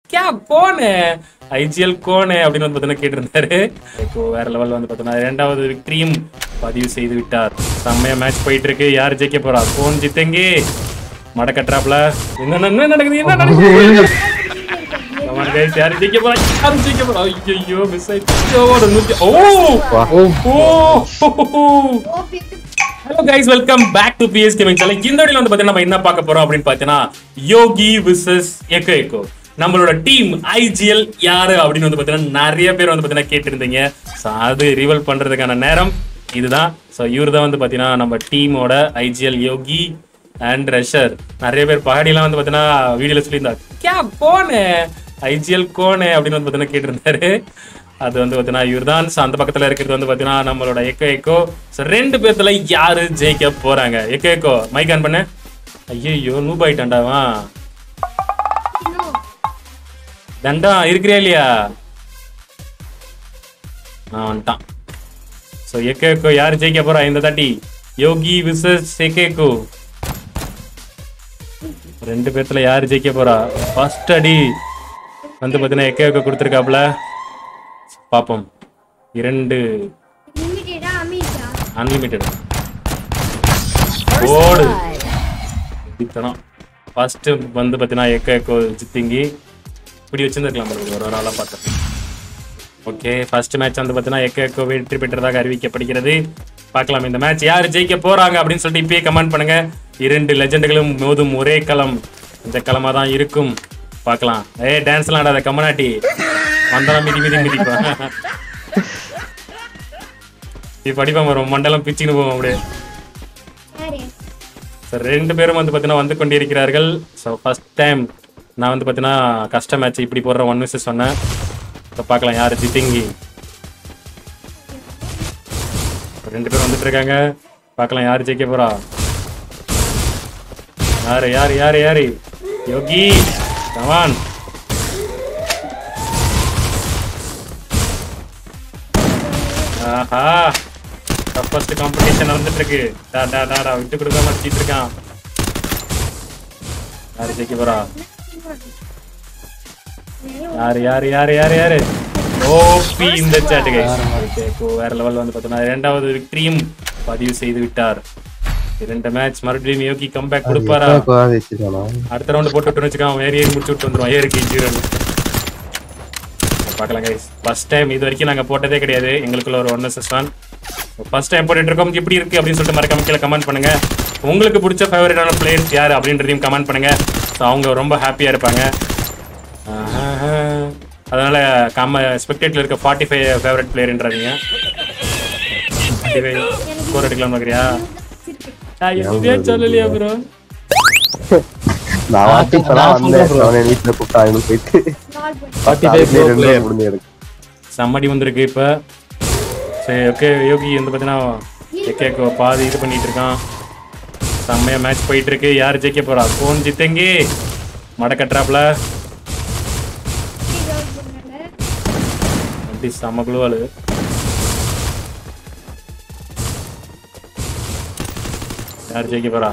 K கோனு IGL கோனு அப்படின்னு வந்து பார்த்தீங்கன்னா கேட்டிருந்தாரு இப்போ வேற லெவல் வந்து பார்த்தீங்கன்னா இரண்டாவது விக்டரியும் பதிவு செய்து விட்டார் செம்மையா மேட்ச் போயிட்டு இருக்கு யார் ஜெயிக்க போறா கோன் ஜித்தங்கி மடக்கட்டுறாப்ல என்ன என்ன நடக்குது என்ன நடக்குது Come on guys, யாரு ஜெயிக்க போறா யாரு ஜெயிக்க போறா ஐயோ மிஸ் ஆயிடுச்சு ஓ, நூத்தி ஓ ஓ hello guys welcome back to PS gaming channel இந்த வீடியோல வந்து பாத்தீங்கன்னா நம்ம என்ன பார்க்க போறோம் அப்படின்னு பார்த்தீங்கன்னா யோகி விசஸ் எக்கோ எக்கோ நம்மளோட டீம் ஐஜிஎல் யாரு அப்படின்னு வந்து பாத்தீங்கன்னா நிறைய பேர் வந்து பாத்தீங்கன்னா கேட்டிருந்தீங்க ஸோ அது ரிவல் பண்றதுக்கான நேரம் இதுதான் ஸோ இவர் தான் வந்து பாத்தீங்கன்னா நம்ம டீமோட ஐஜிஎல் யோகி அண்ட் ரஷர் நிறைய பேர் பகடிலாம் வந்து பாத்தீங்கன்னா வீடியோல சொல்லியிருந்தாங்க கே கோனு ஐஜிஎல் கோனு அப்படின்னு வந்து பாத்தீங்கன்னா கேட்டிருந்தாரு அது வந்து பார்த்தீங்கன்னா இவர்தான் So, அந்த பக்கத்துல இருக்கிறது வந்து பார்த்தீங்கன்னா நம்மளோட எக்கோ எக்கோ ஸோ ரெண்டு பேர்த்துல யாரு ஜெயிக்க போறாங்க எக்கோ எக்கோ மைக் ஆன் பண்ணு ஐயோ நூப் ஆயிட்டாண்டாவா தண்டா இருக்கிறியா இல்லையா ஆ வந்துட்டான் ஸோ எக்கோ எக்கோ யார் ஜெயிக்க போறா இந்த தாட்டி யோகி விசஸ் எக்கோ ரெண்டு பேர்த்துல யார் ஜெயிக்க போறா ஃபர்ஸ்ட் அடி வந்து பார்த்தீங்கன்னா எக்கோ எக்கோ கொடுத்துருக்காப்புல பார்ப்போம் இரண்டு லிமிட்டடா அமீட்டா அன்லிமிட்டெட் ஓடு இப்படித்தனம் ஃபர்ஸ்ட் வந்து பார்த்தீங்கன்னா எக்கோ எக்கோ ஜித்திங்கி இப்படி வச்சிருந்துருக்கலாம் பாருங்க ஒரு ஒரு ஆளாக பார்த்தேன் ஓகே ஃபர்ஸ்ட் மேட்ச் வந்து பார்த்தீங்கன்னா எக்கோ எக்கோ வெற்றி பெற்றதாக அறிவிக்கப்படுகிறது பார்க்கலாம் இந்த மேட்ச் யார் ஜெயிக்க போறாங்க அப்படின்னு சொல்லிட்டு இப்பயே கமெண்ட் பண்ணுங்க இரண்டு லெஜண்டுகளும் மோதும் ஒரே களம் இந்த களமா தான் இருக்கும் பார்க்கலாம் ஏய் டான்ஸ்லாம் ஆடாத கம்மனாட்டி வந்தாலும் மிதி மிதி மிதிப்பா இப்ப படிப்பான் வரும் மண்டலம் பிச்சுன்னு போவோம் அப்படியே யாரு So, ரெண்டு பேரும் வந்து பார்த்தீங்கன்னா வந்து கொண்டிருக்கிறார்கள் ஸோ ஃபர்ஸ்ட் டைம் நான் வந்து பார்த்தீங்கன்னா கஷ்ட மேட்ச் இப்படி போடுற ஒன் மிஸ் சொன்னேன் இப்போ பார்க்கலாம் யார் ஜித்திங்கி இப்ப ரெண்டு பேரும் வந்துட்டு இருக்காங்க பார்க்கலாம் யார் ஜெயிக்க போறா யாரு யாரு யாரு யாரு யோகி கமான் ஆஹா டஃபஸ்ட் காம்படிஷன் நடந்துட்டு இருக்கு டா டா டா டா விட்டு கொடுக்காம அடிச்சிட்டு இருக்கான் யாரு ஜெயிக்க போறா யாரு யாரு யாரு யாரு யாரு ஓபி இந்த சாட் கைஸ் வேற லெவல் வந்து பார்த்தோம்னா இரண்டாவது விக்டரியும் பதிவு செய்து விட்டார் இரண்டு மேட்ச் மறுபடியும் யோகி கம்பேக் கொடுப்பாரா அடுத்த ரவுண்ட் போட்டு விட்டு வச்சுக்காம வேற ஏறி முடிச்சு விட்டு வந்துருவோம் ஏருக்கு ஜீரோ பார்க்கலாம் கைஸ் ஃபர்ஸ்ட் டைம் இது வரைக்கும் நாங்கள் போட்டதே கிடையாது எங்களுக்குள்ள ஒரு one S one first time போட்டுட்டு இருக்கோம் எப்படி இருக்கு அப்படின்னு சொல்லிட்டு மறக்காம கீழே கமெண்ட் பண்ணுங்க உங்களுக்கு பிடிச்ச ஃபேவரட்டான பிளேயர்ஸ் யார் அப்படின்றதையும் கமெண்ட் பண்ணுங்க ஸோ அவங்க ரொம்ப ஹாப்பியாக இருப்பாங்க ஆஹா. அதனால கம்ம ஸ்பெக்டேட்டில் இருக்க ஃபார்ட்டி ஃபைவ் ஃபேவரட் பிளேயர்ன்றாதீங்க ஃபார்ட்டி ஃபைவ் ஸ்கோர் எடுக்கலாம் பார்க்குறியா இதுவே சொல்லலையா ப்ரோ நான் வாட்டி இப்பதான் வந்தேன் அவனை வீட்டுல கூப்பிட்டாங்க போயிட்டு நாள் போய் அதுலயே ரெண்டே முடிஞ்சு எனக்கு சம்மடி வந்திருக்கு இப்போ சரி ஓகே யோகி வந்து பார்த்தீங்கன்னா எக்கேக்கோ பாதி இது பண்ணிட்டு இருக்கான் செம்மையா மேட்ச் போயிட்டு இருக்கு யார் ஜெயிக்க போறா கோன் ஜித்தங்கி மட கட்டுறாப்ல அப்படி செம்ம குழுவாளு யார் ஜெயிக்க போறா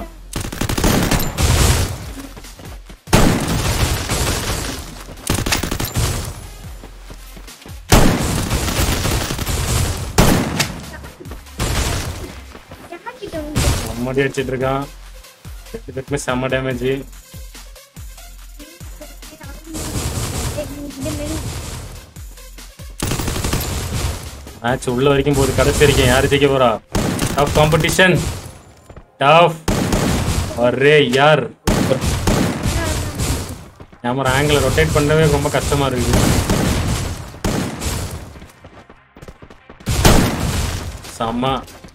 யார்கிட்ட வந்து செம்மடி அடிச்சிட்டு இருக்கான் ரெண்டு பேருக்குமே செம்ம டேமேஜ் இந்த மெனு மேட்ச் உள்ள வரைக்கும் போகுது கடைசி வரைக்கும் யார் ஜெயிக்க போறா டஃப் காம்படிஷன் டஃப் அரே யார் கேமரா ஆங்கிள் ரொட்டேட் பண்ணவே ரொம்ப கஷ்டமா இருக்குது செம்ம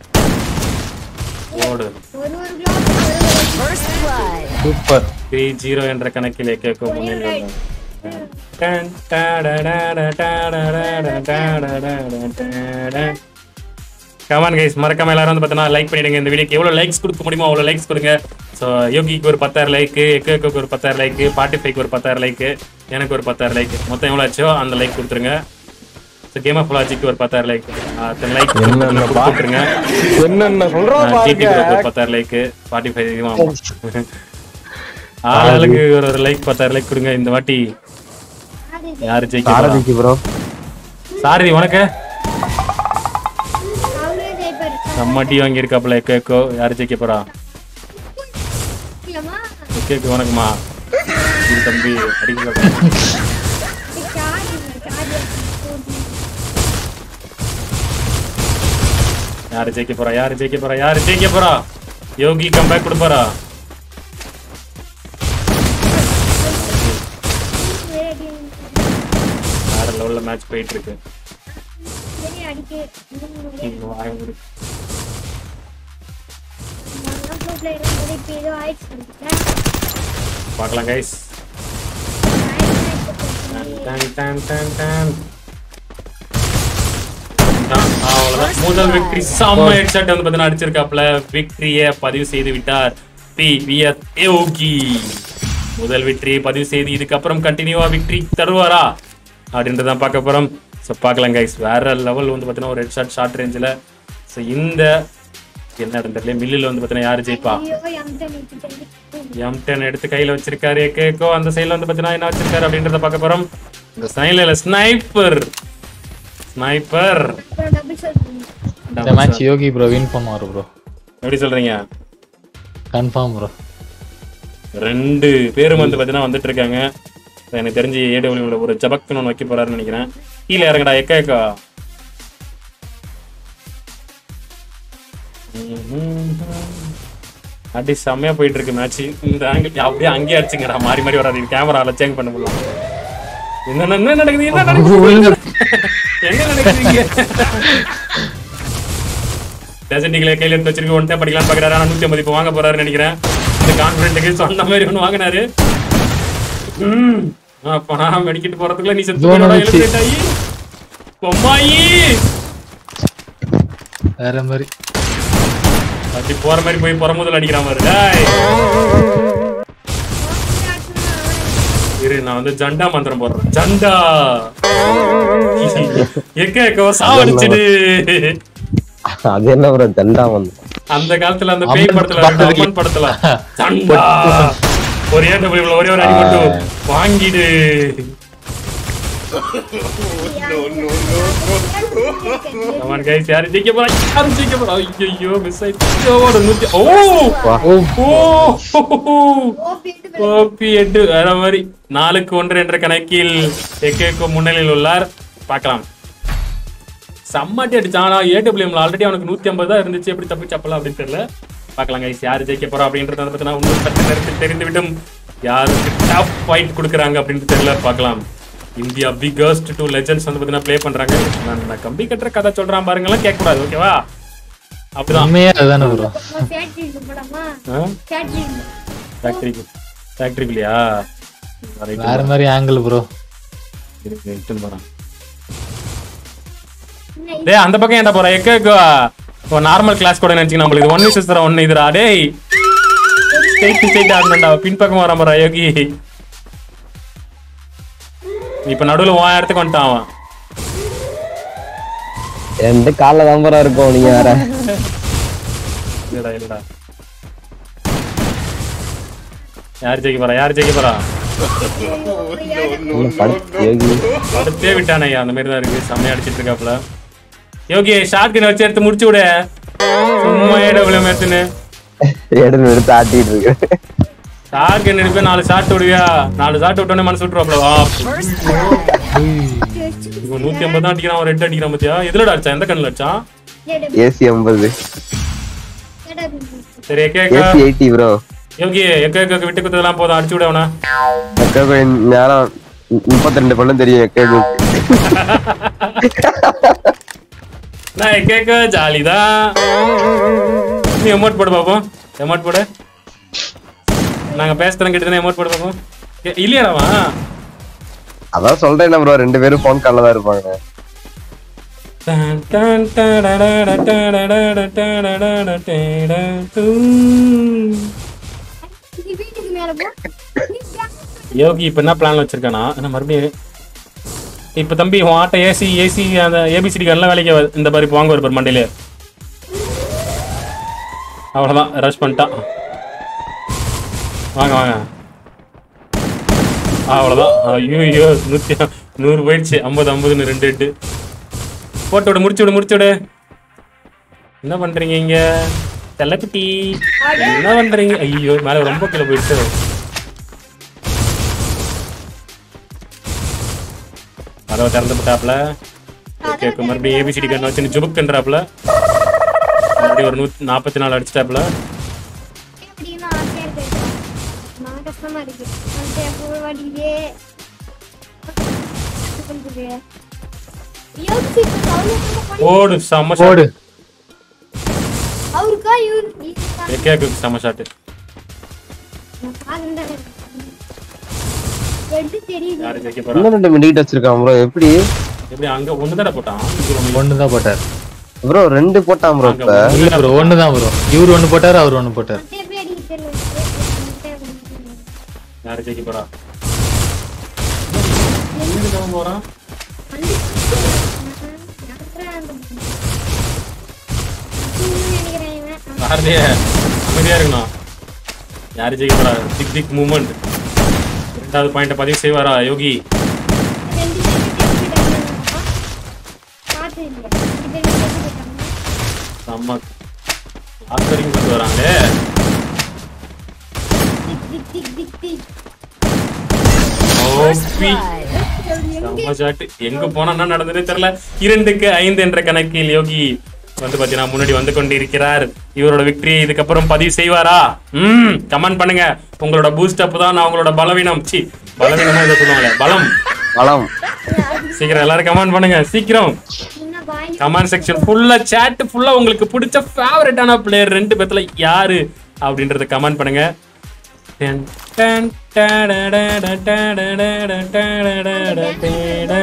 ஓடு ஒரு ஒரு கிலோ சூப்பர் த்ரீ ஜீரோ என்ற கணக்கிலே கேட்கும் முன்னில் கமான் கைஸ் மறக்காம எல்லாரும் வந்து பார்த்தீங்கன்னா லைக் பண்ணிடுங்க இந்த வீடியோக்கு எவ்வளோ லைக்ஸ் கொடுக்க முடியுமோ அவ்வளோ லைக்ஸ் கொடுங்க ஸோ யோகிக்கு ஒரு பத்தாயிரம் லைக்கு எக்கோக்கு ஒரு பத்தாயிரம் லைக்கு பாட்டி ஃபைக்கு ஒரு பத்தாயிரம் லைக்கு எனக்கு ஒரு பத்தாயிரம் லைக் மொத்தம் எவ்வளோ ஆச்சோ அந்த லைக் கொடுத்துருங்க ஸோ கேம் ஆஃப் லாஜிக்கு ஒரு பத்தாயிரம் லைக் அத்தனை லைக் என்னென்ன பா- கொடுத்துருங்க என்னென்ன சொல்றோம் ஜிடி பாருங்க ஒரு பத்தாயிரம் லைக்கு ஃபார்ட்டி ஃபைவ் ஆளுக்கு ஒரு ஒரு லைக் பத்தாயிரம் லைக் கொடுங்க இந்த வாட்டி சாரி யாரு ஜெயிக்க போறா சாரதிக்கு ப்ரோ சாரதி உனக்கு அவரே ஜெயிப்பாரு நம்ம டீ வாங்கி இருக்காப்ல எக்கோ எக்கோ யாரு ஜெயிக்க போறா இல்லம்மா எக்கோ எக்கோ உனக்குமா இது தம்பி அடிக்கல சார்ஜ் சார்ஜ் யாரு ஜெயிக்க போறா யாரு ஜெயிக்க போறா யாரு ஜெயிக்க போறா யோகி கம்பேக் கொடுப்பாரா வேற லெவல்ல மேட்ச் போயிட்டு இருக்கு சரி அடிக்க இங்க வாய மூடு. ப்ரோ பிளேயர் வந்து இப்போ ஏதோ ஆயிடுச்சு பார்க்கலாம் guys done done done done தான். அவ்வளவுதான். முதல் விக்டரி செம்ம ஹெட்ஷாட் வந்து பார்த்தீங்கன்னா அடிச்சிருக்காப்ல விக்டரியை பதிவு செய்து விட்டார் பி விஎஸ் யோகி முதல் வெற்றியை பதிவு செய்து இதுக்கப்புறம் கண்டினியூவா விக்டரி தருவாரா அப்படின்றதான் பார்க்க போறோம் ஸோ பார்க்கலாம் கைஸ் வேற லெவல் வந்து பார்த்தீங்கன்னா ஒரு ஹெட்ஷாட் ஷார்ட் ரேஞ்சில் ஸோ இந்த என்ன தெரியல மில்லில் வந்து பார்த்தீங்கன்னா யார் ஜெயிப்பா ஐயோ எம்ட நிறுத்தி எம் டென் எடுத்து கையில வச்சிருக்காரு கேக்கோ அந்த சைடுல வந்து பாத்தீங்கன்னா என்ன வச்சிருக்காரு அப்படின்றத பார்க்க போறோம் இந்த சைடுல ஸ்னைப்பர் ஸ்னைப்பர் அப்புறம் டபுள் ஷாட் இந்த மேட்ச் யோகி ப்ரோ வின் பண்ணுவாரு ப்ரோ எப்படி சொல்றீங்க கன்ஃபார்ம் ப்ரோ ரெண்டு பேரும் வந்து பாத்தீங்கன்னா வந்துட்டு இருக்காங்க எனக்கு தெரிஞ்சு ஏடபிள்யூல ஒரு ஜபக்குன்னு ஒன்று வைக்க போறாருன்னு நினைக்கிறேன் கீழே இறங்கடா எக்கா எக்கா அடி செம்மையா போயிட்டு இருக்கு மேட்ச் இந்த ஆங்கிள் அப்படியே அங்கேயே அடிச்சுங்கடா மாறி மாறி வராது கேமரால சேஞ்ச் பண்ண முடியல என்ன என்ன நடக்குது என்ன நடக்குது என்ன நடக்குது டெசன்டிகளை கையில எடுத்து வச்சிருக்க ஒன்ட்டே படிக்கலாம் பாக்குறாரு ஆனா நூத்தி ஐம்பது இப்போ வாங்க போறாருன்னு நினைக்கிறேன் இந்த கான்பிடென்ட்டுக்கு சொன்ன மாதிரி ஒன்று வாங்கினாரு ம் அப்ப நான் மெடிக்கிட்டு போறதுக்குள்ள நீ செத்து தோணு போயிடா வச்சு. எலிமினேட் ஆகி பொம்மாயி வேற மாதிரி அப்படி போற மாதிரி போய் புறமுதல் அடிக்கிற மாதிரி டேய். இரு நான் வந்து ஜண்டா மந்திரம் போடுறேன் ஜண்டா எக்க எக்க சாவடிச்சிடு அது என்ன ப்ரோ தண்டா வந்து அந்த காலத்துல அந்த பேய் அம்மன் படத்துல படத்துல அம்மன் படத்துல ஜண்டா ஒரே டபுள் ஒரே ஒரு அடி மட்டும் வாங்கிடு கமான் கைஸ் யாரு ஜெயிக்க போறா யாரு ஜெயிக்க போறா ஐயோ மிஸ் ஆயிடுச்சு ஒரு நூத்தி ஓ ஓ ஓபி எட்டு வேற மாதிரி நாலுக்கு ஒன்று என்ற கணக்கில் எக்கேக்கோ முன்னிலையில் உள்ளார் பார்க்கலாம் செம்மாட்டி அடிச்சான் ஆனா ஏடபிள்யூஎம்ல ஆல்ரெடி அவனுக்கு நூத்தி ஐம்பது தான் இருந்துச்சு எப்படி தப்பு சப்பலாம் அப்படின்னு தெரியல பார்க்கலாம் கைஸ் யாரு ஜெயிக்க போறா அப்படின்றத வந்து பார்த்தீங்கன்னா இன்னும் சற்று நேரத்தில் தெரிந்துவிடும் யாருக்கு டாப் ஃபைட் கொடுக்குறாங்க அப்படின்னு தெரியல பார்க்கலாம் இந்தியா பிகஸ்ட் டூ லெஜெண்ட்ஸ் வந்து பார்த்தீங்கன்னா ப்ளே பண்றாங்க நான் நான் கம்பி கட்டுற கதை சொல்றான் பாருங்கலாம் கேட்க கூடாது ஓகேவா அப்படிதான் உண்மையே அதுதானே ப்ரோ ஃபேக்டரி போடாமா ஃபேக்டரி ஃபேக்டரிக்கு ஃபேக்டரிக்குலையா வேற மாதிரி ஆங்கிள் ப்ரோ இருக்கு இட்டுன்னு போறான் டேய் அந்த பக்கம் ஏன்டா போற எக்க எக்கோ நார்மல் கிளாஸ் கூட நினைச்சு நம்மளுக்கு ஒன் விசஸ் தர ஒன்னு இதுடா டேய் ஸ்ட்ரைட் ஸ்ட்ரைட் ஆடணும்டா பின்பக்கம் வரான் போறா யோகி இப்ப நடுவுல உன் இடத்துக்கு வந்துட்டான் அவன் எந்த கால நம்பரா இருக்கும் நீங்க வேற இல்லடா இல்லடா யார் ஜெயிக்க போறா யார் ஜெயிக்க போறா இன்னும் படுத்து யோகி அடுத்தே விட்டானே அந்த மாதிரி தான் இருக்கு செம்மையா அடிச்சிட்டு இருக்காப்ல யோகி ஷார்ட் கன் வச்சு எடுத்து முடிச்சு விடு சும்மா ஏடபிள்யூ எடுத்துன்னு எடுத்து எடுத்து ஆட்டிட்டு இருக்கு ஷார்ட் கன் எடுப்பேன் நாலு ஷாட் விடுவியா நாலு ஷாட் விட்டோன்னே மனசு விட்டுருவாப்ல வா இவன் நூத்தி ஐம்பது தான் அடிக்கிறான் ஒரு ரெட் அடிக்கிறான் பத்தியா எதுலடா அடிச்சான் எந்த கண்ணுல அடிச்சான் ஏசி ஐம்பது சரி எக்கே எக்கா ஏசி எயிட்டி ப்ரோ யோகி எக்க எக்க விட்டு குத்ததெல்லாம் போதும் அடிச்சு விட அவனை நேரம் முப்பத்தி ரெண்டு பல்லும் தெரியும் கேக்கு நான் எக்க எக்க ஜாலிதான் நீ எமௌண்ட் போடு பாப்போம் எமௌண்ட் போடு நாங்க பேசுறோம் கிட்ட எமௌண்ட் போடு பாப்போம் ஏ, இல்லையாடாவா அதான் சொல்றேன் ப்ரோ ரெண்டு பேரும் போன் கால்ல தான் இருப்பாங்க டன் டன் டடடட டடடட டடடட டேட டூ. வீட்டுக்கு மேல போ யோகி இப்ப என்ன பிளான் வச்சிருக்கானா என்ன மறுபடியும் இப்ப தம்பி உன் ஆட்ட ஏசி ஏசி அந்த ஏபிசிடி எல்லாம் வேலைக்கு ஆகாது. இந்த மாதிரி இப்ப வாங்க ஒரு மண்டையில அவ்வளவுதான் ரஷ் பண்ணிட்டான் வாங்க வாங்க அவ்வளவுதான் ஐயோ நூத்தி நூறு போயிடுச்சு ஐம்பது ஐம்பதுன்னு ரெண்டு எட்டு போட்டு விடு முடிச்சு விடு முடிச்சு விடு என்ன பண்றீங்க இங்க செல்லக்குட்டி என்ன பண்றீங்க ஐயோ மேல ரொம்ப கீழே போயிடுச்சு கதவை திறந்து விட்டாப்ல ஓகே மறுபடியும் ஏபிசிடி கண்ணு வச்சு ஜுபுக்குன்றாப்ல மறுபடியும் ஒரு நூத்தி நாற்பத்தி நாலு அடிச்சிட்டாப்ல எப்படின்னா ஆசையா இருக்கு நான் கஷ்டமா இருக்கு அந்த பூ வாடிக்குதே பண்ணுது யோசிச்சு அவரு ஓடு செம்ம ஷாட் ஓடு அவருக்கா இவரு இதுக்கா? கேக்கு செம்ம ஷாட் நான் பாருங்க ரெண்டு தெரியுது யாரு ஜெயிக்க போறா இன்னும் ரெண்டு மினிட் வச்சிருக்கான் ப்ரோ எப்படி எப்படி அங்க ஒண்ணு தடவை போட்டான் இங்க ஒண்ணு. ஒன்று தான் போட்டார் ப்ரோ ரெண்டு போட்டான் ப்ரோ அங்க இப்ப ஒண்ணு இல்ல ப்ரோ ஒன்று தான் ப்ரோ இவர் ஒன்று போட்டார் அவர் ஒன்று போட்டார் மத்த எப்படி அடிக்க தெரியல யாரு ஜெயிக்க போறா எங்க அவன் போறான் நினைக்கிறேன் இவன். பாரதிய அமைதியா இருக்கணும் யாரு ஜெயிக்க போறா திக் திக் மூமெண்ட் ரெண்டாவது பாயிண்ட் பதிவு செய்வாரா யோகி ரெண்டு பேரும் தெரிஞ்சுக்கிட்டாங்க. பார்த்து இல்லையா? ரெண்டு பேரும் தெரிஞ்சுக்கிட்டாங்க. செம்ம லாஸ்ட் வரைக்கும் கொண்டு வராங்களே திக், திக், திக், திக். ஓபி செம்ம ஷாட் எங்க போனா என்ன நடந்ததே தெரியல இரண்டுக்கு ஐந்து என்ற கணக்கில் யோகி வந்து பாத்தீங்கன்னா முன்னாடி வந்து கொண்டிருக்கிறார் இவரோட விக்டரி இதுக்கப்புறம் பதிவு செய்வாரா ம் கமெண்ட் பண்ணுங்க உங்களோட பூஸ்ட் அப் தான் உங்களோட பலவீனம் சி பலவீனமா இதை சொல்லுவாங்களே பலம் பலம் சீக்கிரம் எல்லாரும் கமெண்ட் பண்ணுங்க சீக்கிரம் இன்னும் வாங்கி கமெண்ட் செக்ஷன் ஃபுல்லா chat ஃபுல்லா உங்களுக்கு பிடிச்ச ஃபேவரட்டான பிளேயர் ரெண்டு பேத்துல யாரு அப்படின்றத கமெண்ட் பண்ணுங்க டன், டன், டடடட, டடடட, டடடட, டட.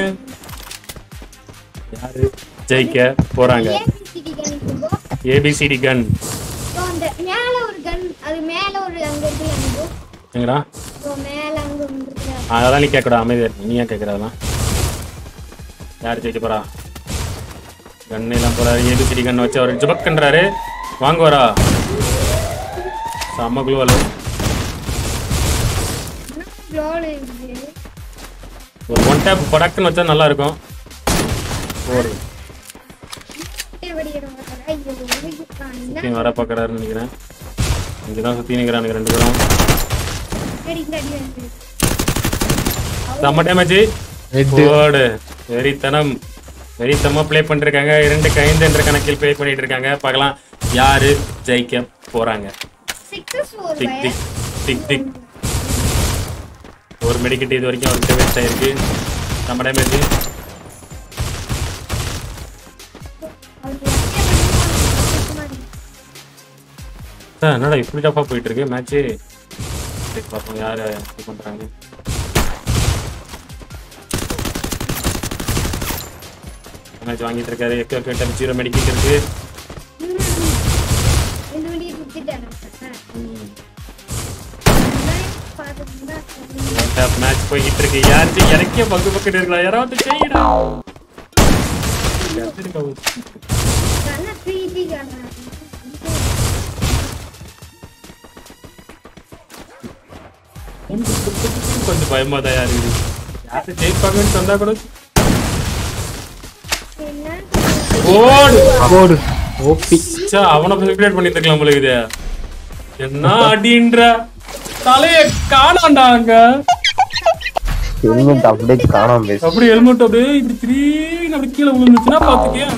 யாரு ஜெயிக்க போறாங்க ABCD gun இருக்கும்போ, ஏபிசிடி கன் இப்போ அந்த மேல ஒரு கன் அது மேல ஒரு அங்க இருக்குல்ல அங்க எங்கடா இப்போ மேல அங்க ஒன்று இருக்குல்ல அதெல்லாம் நீ கேட்கக்கூடாது அமைதியா இருக்கு நீ ஏன் கேட்கற அதெல்லாம் யார் ஜெயிக்க போறா கன் எல்லாம் போறாரு ஏபிசிடி கன் வச்சு அவர் ஜுபக்குன்றாரு வாங்குவாரா செம்ம குழுவல் ரோல் இருக்குது ஒரு ஒன் டேப் படக்குன்னு வச்சா நல்லா இருக்கும் ஒரு படிக்கிறவங்க ஐயோ நான் என்ன சுத்தி வர பார்க்கறாருன்னு நினைக்கிறேன் இங்கதான் சுத்தி நிக்கிறானுங்க ரெண்டு பேரும் அடிக்க அடி வந்து செம்ம டேமேஜ் எட்டு ஓடு வெறித்தனம் வெறித்தனமா ப்ளே பண்ணிருக்காங்க இரண்டுக்கு ஐந்து என்ற கணக்கில் ப்ளே பண்ணிட்டு இருக்காங்க பார்க்கலாம் யாரு ஜெயிக்க போறாங்க sixes four tick tick tick tick ஒரு மெடிக்கெட் இது வரைக்கும் அவருக்கு வேஸ்ட் ஆயிருக்கு நம்ம டேமேஜ் என்னடா இப்படி டஃபா போயிட்டு இருக்கு மேட்ச்சு பார்ப்போம் யாரு இது பண்றாங்க மேட்ச் வாங்கிட்டு இருக்காரு எக்கோ கிட்ட ஜீரோ மெடிக்கெட் இருக்கு இந்த வண்டியை குத்திட்டாங்க ம். பார்த்துட்டு மேட்ச் போய்கிட்டு இருக்கு யாருக்கு எனக்கே பக்கு பக்கத்து இருக்கலாம் யாராவது செய்யடா நல்லா த்ரீ காரணம் கொஞ்சம் பயமா தான் யாரு இது யாரு ஜெயிப்பாங்கன்னு சொன்னா கூட என்ன ஓடு ஓடு ஓபி ச்சே, அவனை செலிப்ரேட் பண்ணிட்டு இருக்கலாம் போல இது என்ன அடின்ற தலைய காணாண்டா அங்க ஹெல்மெட் அப்படியே காணாம பேசு அப்படி ஹெல்மெட் அப்படியே இப்படி திடீர்னு அப்படி கீழே விழுந்துச்சுன்னா பாத்துக்கே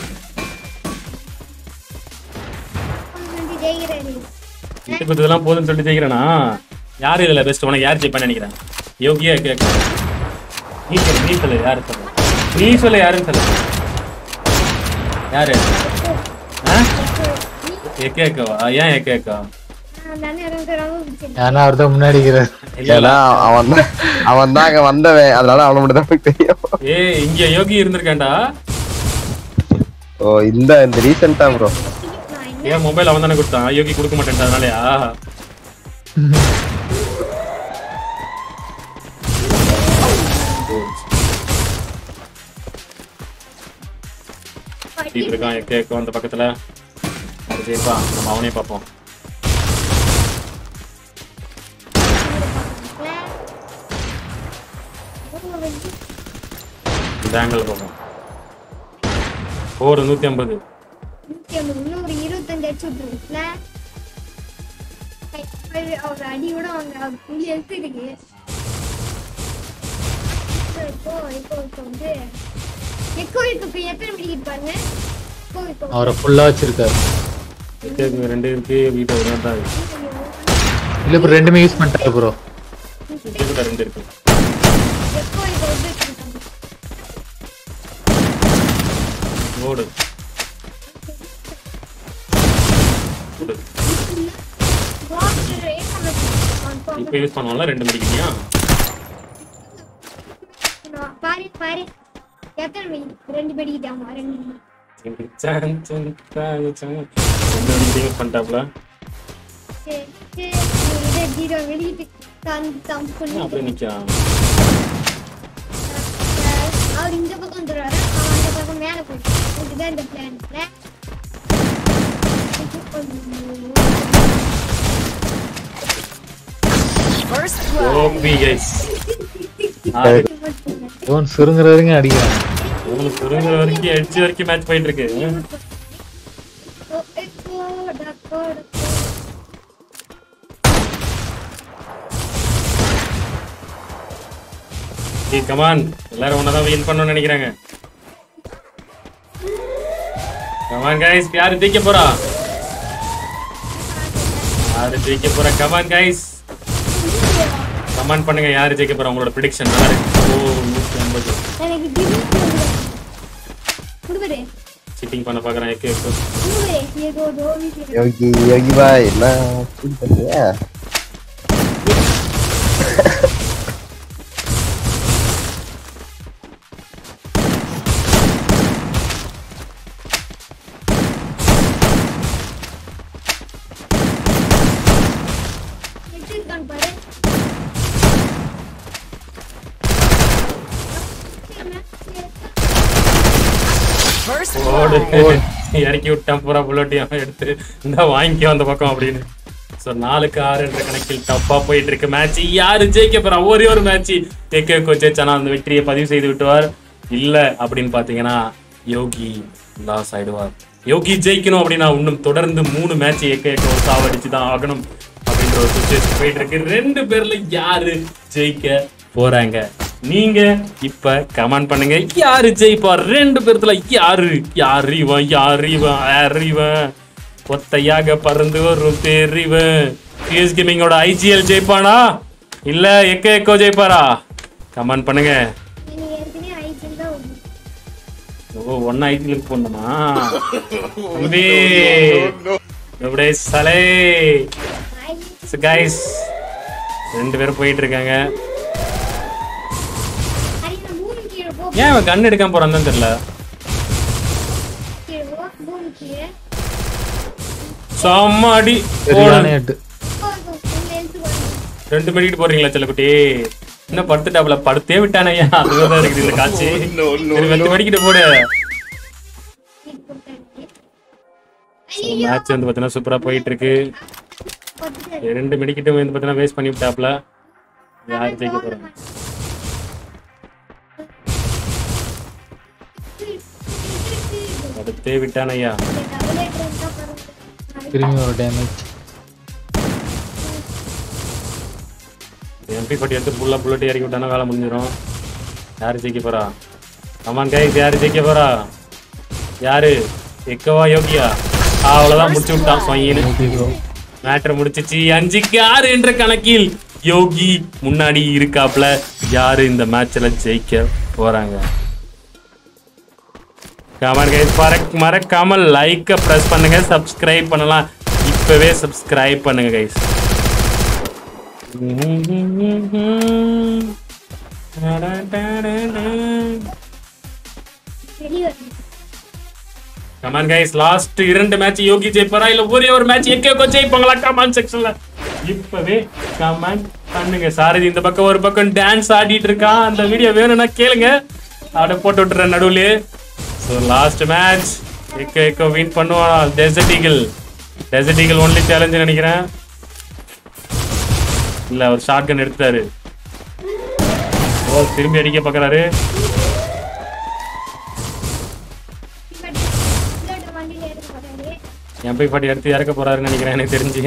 வந்து ஜெயிக்கிறாரு வீட்டு குத்ததெல்லாம் போதும்னு சொல்லிட்டு ஜெயிக்கிறேனா யாரு இதுல பெஸ்ட் உனக்கு யார் ஜெயிப்பான்னு நினைக்கிறேன் யோகியா கேட்க நீ சொல்லு நீ சொல்லு யாரு சொல்லு நீ சொல்லு யாருன்னு சொல்லு யாரு ஆ? ஏகே அக்காவா ஏன் ஏகே அக்கா நான் தானே ரொம்ப ரொம்ப பிடிச்சேன் ஏன்னா அவர் தான் முன்னாடி இருக்கிறார் இல்ல ஏன்னா அவன் தான் அவன் தான் அங்க வந்தவன் அதனால அவனை மட்டும் தான் எனக்கு தெரியும் ஏ இங்க யோகி இருந்திருக்கான்டா ஓ இந்த இந்த ரீசெண்டா ப்ரோ நான் என்ன ஏன் மொபைல் அவன் தானே கொடுத்தான் யோகி கொடுக்க மாட்டேன் அதனாலயா இப்படி இருக்கான் எக்கே எக்கோ அந்த பக்கத்துல அது ஜெயிப்பா நம்ம அவனே பார்ப்போம் இந்த ஆங்கிள் பார்ப்போம் ஃபோர் நூற்றி ஐம்பது நூத்தி ஐம்பது இன்னும் ஒரு இருபத்தஞ்சு அடிச்சு விட்டுருக்குல அவர் அடி கூட அவங்க அவர் புள்ளி எடுத்து இருக்கு இப்போ இப்போ இப்போ வந்து எக்கோ இப்போ எத்தனை மணிக்கு பாருங்க இப்போ இப்போ அவரை ஃபுல்லா வச்சிருக்காரு எக்கேக்கு ரெண்டு இருக்கு வீட்டை ஒரு தான் இருக்கு இல்ல இப்ப ரெண்டுமே யூஸ் பண்ணிட்டாரு ப்ரோ எக்கேக்கிட்ட ரெண்டு இருக்கு எக்கோ இப்போ வந்து வச்சிருக்காங்க. ஓடு ஓடு. Water confirm. இப்போ யூஸ் பண்ணுவோம்ல ரெண்டு மணிக்குனியா நான் பாரு பாரு எத்தனை மணி ரெண்டு மணிக்கிட்டாமா ரெண்டு மணி சன், சன், சன், சன். ரெண்டு மணிக்கு யூஸ் பண்ணிட்டாப்ல சரி சரி இதை ஜீரோ வெளியிட்டு தம் தம் பண்ணி அப்படியே நிற்கிறான் அவர் இந்த பக்கம் வந்துடுவாரு அவன் அந்த பக்கம் மேலே போயிட்டு இதுதான் இந்த பிளான்ல ஓபி கைஸ் இவன் சுருங்குற வரைக்கும் அடிக்கிறான் உங்களுக்கு சுருங்குற வரைக்கும் எட்ஜ் வரைக்கும் மேட்ச் போயிட்டு இருக்கு ஏய் கமான் எல்லாரும் ஒன்னதான் வின் பண்ணணும்னு நினைக்கிறாங்க கமான் கைஸ் யாரு ஜெயிக்க போறா யாரு ஜெயிக்க போறா கமான் கைஸ் கமெண்ட் பண்ணுங்க யாரு ஜெயிக்க போறா உங்களோட ப்ரிடிக்ஷன் நல்லா இருக்கு ஓ நூத்தி ஐம்பது எனக்கு திடீர்னு கொடுக்குறே சீட்டிங் பண்ண பாக்குறேன் எக்கு எக்கு கொடுக்குறே ஏதோ தோவி யோகி யோகி பாய் என்ன feel பண்றீங்க வச்சிருக்கான் பாரு ஓடு இறக்கி விட்டான் பூரா புல்லட்டையும் எடுத்து இந்த வாங்கிக்கோ அந்த பக்கம் அப்படின்னு ஸோ நாலுக்கு ஆறு என்ற கணக்கில் டப்பா போயிட்டு இருக்கு மேட்ச் யாரு ஜெயிக்க போறா ஒரே ஒரு மேட்ச் ஏகே ஜெயிச்சானா அந்த வெற்றியை பதிவு செய்து விட்டுவார் இல்ல அப்படின்னு பாத்தீங்கன்னா யோகி லாஸ் ஆயிடுவார் யோகி ஜெயிக்கணும் அப்படின்னா இன்னும் தொடர்ந்து மூணு மேட்ச் ஏகே சாவடிச்சு தான் ஆகணும் அப்படின்ற ஒரு சுச்சுவேஷன் போயிட்டு இருக்கு ரெண்டு பேர்ல யாரு ஜெயிக்க போறாங்க நீங்க இப்ப கமெண்ட் பண்ணுங்க யாரு ஜெயிப்பா ரெண்டு பேர்த்துல யாரு யாரு இவன் யாரு இவன் யாரு இவன் ஒத்தையாக பறந்து வரும் தெரிவன் பிஎஸ் கேமிங்கோட ஐஜிஎல் ஜெயிப்பானா இல்ல எக்க எக்கோ ஜெயிப்பாரா கமெண்ட் பண்ணுங்க நீ ஏற்கனவே ஐஜன் தான் ஒண்ணு ஓ ஒன்னு ஐஜிஎல் போடணுமா தம்பி எப்படியே சலே கைஸ் ரெண்டு பேரும் போயிட்டு இருக்காங்க ஹரி நான் மூணு கீழே போ ஏன் அவன் கண் எடுக்காம போறான்னு தான் தெரியல கீழே போ மூணு கீழே செம்ம அடி சரியான எட்டு போ, போ, உள்ள எழுத்து வரணும் ரெண்டு மணிக்கு போறீங்களா செல்லக்குட்டி இன்னும் படுத்துட்டாப்ல படுத்தே விட்டானையா அதுதான் இருக்குது இந்த காட்சி சரி வெத்து மணிக்கிட்டு போடு இது கொடுத்தாங்க மேட்ச் வந்து பார்த்தீங்கன்னா சூப்பரா போயிட்டு இருக்கு பத்து ரெண்டு மணிக்கிட்ட வந்து பார்த்தீங்கன்னா வேஸ்ட் பண்ணி விட்டாப்ல யார் ஜெயிக்க போறாங்க படுத்தே விட்டானையா திரும்பி ஒரு டேமேஜ் எம்பி பட்டி எடுத்து ஃபுல்லா புல்லட் இறக்கி விட்டானா வேலை முடிஞ்சிடும் யாரு ஜெயிக்க போறா கமான் கைஸ் யாரு ஜெயிக்க போறா யாரு எக்கவா யோகியா அவ்வளவுதான் முடிச்சு விட்டான் சொயின்னு மேட்டர் முடிச்சிச்சு அஞ்சுக்கு ஆறு என்ற கணக்கில் யோகி முன்னாடி இருக்காப்ல யாரு இந்த மேட்ச்ல ஜெயிக்க போறாங்க கமெண்ட் கைஸ் பறக் மறக்காம லைக்க பிரஸ் பண்ணுங்க சப்ஸ்கிரைப் பண்ணலாம் இப்பவே சப்ஸ்கிரைப் பண்ணுங்க கைஸ் வெளியே கமான் கைஸ் லாஸ்ட் இரண்டு மேட்ச் யோகி ஜெயிப்பாரா இல்ல ஒரே ஒரு மேட்ச் எக்கோ ஜெயிப்பாங்களா கமான் செக்ஷன்ல இப்பவே கமெண்ட் பண்ணுங்க சாரதி இந்த பக்கம் ஒரு பக்கம் டான்ஸ் ஆடிட்டு இருக்கான் அந்த வீடியோ வேணும்னா கேளுங்க அப்படியே போட்டு விட்டுறேன் நடுவுல so last match Echo Echo win பண்ணுவான் desert eagle desert eagle only challenge நினைக்கிறேன் இல்ல அவர் ஷார்ட் கன் எடுத்துட்டாரு ஓ திரும்பி அடிக்க பாக்குறாரு என் போய் பாட்டி எடுத்து இறக்க போறாருன்னு நினைக்கிறேன் எனக்கு தெரிஞ்சு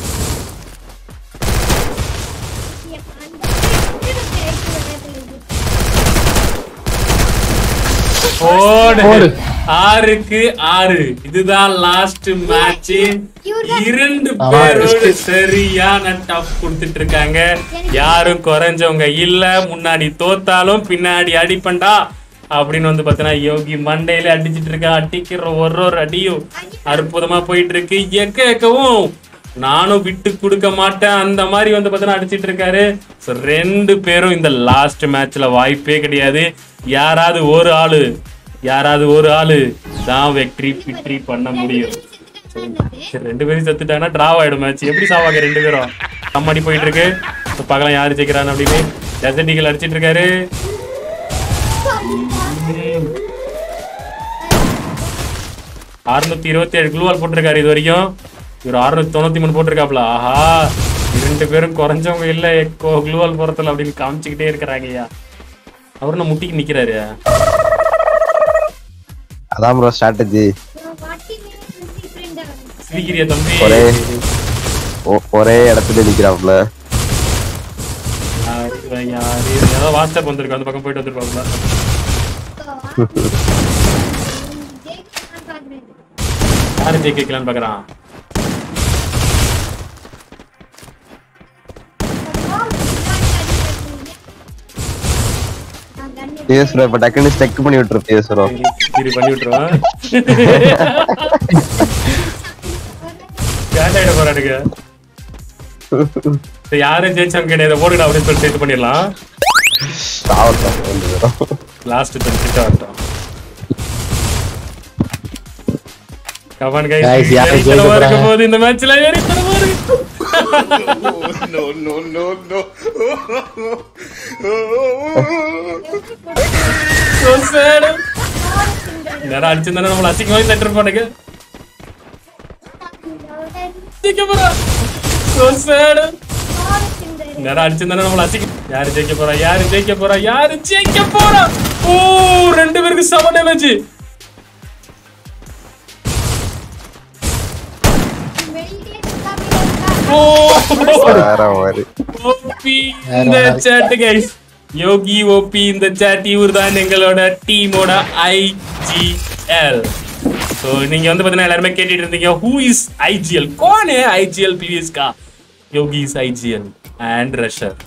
போடு போடு. ஆறுக்கு ஆறு இதுதான் லாஸ்ட் மேட்ச் இவர்தான் இரண்டு ஆமா, பேரோடு சரியான டஃப் கொடுத்துட்டு இருக்காங்க யாரும் குறைஞ்சவங்க இல்ல முன்னாடி தோத்தாலும் பின்னாடி அடிப்பண்டா அப்படின்னு வந்து பார்த்தீங்கன்னா யோகி மண்டையில அடிச்சிட்டு இருக்கா அடிக்கிற ஒரு ஒரு அடியும் அற்புதமா போயிட்டு இருக்கு எக்க எக்கவும் நானும் விட்டு கொடுக்க மாட்டேன் அந்த மாதிரி வந்து பார்த்தீங்கன்னா அடிச்சிட்டு இருக்காரு ஸோ ரெண்டு பேரும் இந்த லாஸ்ட் மேட்ச்ல வாய்ப்பே கிடையாது யாராவது ஒரு ஆளு யாராவது ஒரு ஆளு தான் வெற்றி பிட்ரி பண்ண முடியும் சரி, ரெண்டு பேரும் செத்துட்டாங்கன்னா டிராவ் ஆயிடும் மேட்ச் எப்படி சாவாங்க ரெண்டு பேரும் அம்மாடி போயிட்டு இருக்கு இப்ப பார்க்கலாம் யாரு ஜெயிக்கிறான்னு அப்படின்னு டெசர்டிகள் அடிச்சிட்டு இருக்காரு அறுநூத்தி இருபத்தி ஏழு குளுவால் போட்டிருக்காரு இது வரைக்கும் இவர் அறுநூத்தி தொண்ணூத்தி மூணு போட்டிருக்காப்ல ஆஹா இரண்டு பேரும் குறைஞ்சவங்க இல்ல குளுவால் போறதுல அப்படின்னு காமிச்சுக்கிட்டே இருக்கிறாங்க ஐயா அவரு நான் முட்டிக்கு நிக்கிறாரு அதான் ப்ரோ ஸ்ட்ராட்டஜி சிரிக்கிறியா தம்பி ஒரே ஒ- ஒரே இடத்துல நிக்கிறாப்ல யாரு இவன் யாரு ஏதோ வாட்ஸ்அப் வந்திருக்கு அந்த பக்கம் போயிட்டு வந்துருப்பாங்களா யாரு ஜெயிக்கலான்னு பாக்குறான் பிஎஸ் ப்ரோ இப்ப டக்குன்னு ஸ்டெக் பண்ணி விட்டுரு பிஎஸ் ப்ரோ இது பண்ணி விட்டுருவான் கேட்டாயிட போறானுங்க சரி, யாரும் ஜெயிச்சவங்க கிடையாது போடுடா அப்படின்னு சொல்லிட்டு இது பண்ணிடலாம் சாவட்டும் ரெண்டு பேரும் லாஸ்ட் கிட்ட வரட்டும் கமான் Guys, கைஸ் யாரு ஜெயிக்க இருக்க போறாங்க? போது இந்த மேட்ச்ல எரித்தனமா இருக்கு So sad. நேரா அடிச்சிருந்தானே நம்மள அசிங்கமாவே தட்டிருப்பானுங்க ஜெயிக்க போறா So sad. நேரா அடிச்சிருந்தானே நம்மள அசிங்க யாரு ஜெயிக்க போறா யாரு ஜெயிக்க போறா யாரு ஜெயிக்க போறா ஓ ரெண்டு பேருக்கு சம டேமேஜ் ஓ வேற மாதிரி ஓபி இந்த chat guys யோகி ஓபி இந்த chat இவர் தான் எங்களோட டீமோட ஐஜிஎல் ஸோ நீங்க வந்து பாத்தீங்கன்னா எல்லாருமே கேட்டுட்டு இருந்தீங்க ஹூ இஸ் ஐஜிஎல் கோனே ஐஜிஎல் பிவிஎஸ் கா Yogi is IGL and rusher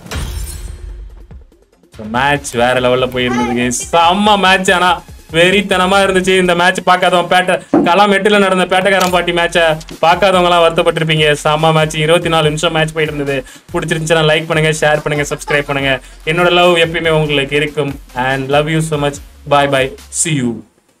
match வேற லெவல்ல போயிருந்ததுங்க செம்ம மேட்ச் ஆனா வெறித்தனமா இருந்துச்சு இந்த மேட்ச் பார்க்காதவன் பேட்டை கலாம் எட்டுல நடந்த பேட்டைக்காரன் பாட்டி மேட்சை பார்க்காதவங்க எல்லாம் வருத்தப்பட்டிருப்பீங்க செம்ம மேட்ச் இருபத்தி நாலு நிமிஷம் மேட்ச் போயிட்டு இருந்தது பிடிச்சிருந்துச்சுன்னா லைக் பண்ணுங்க ஷேர் பண்ணுங்க சப்ஸ்கிரைப் பண்ணுங்க என்னோட லவ் எப்பயுமே உங்களுக்கு இருக்கும் and love you so much bye bye see you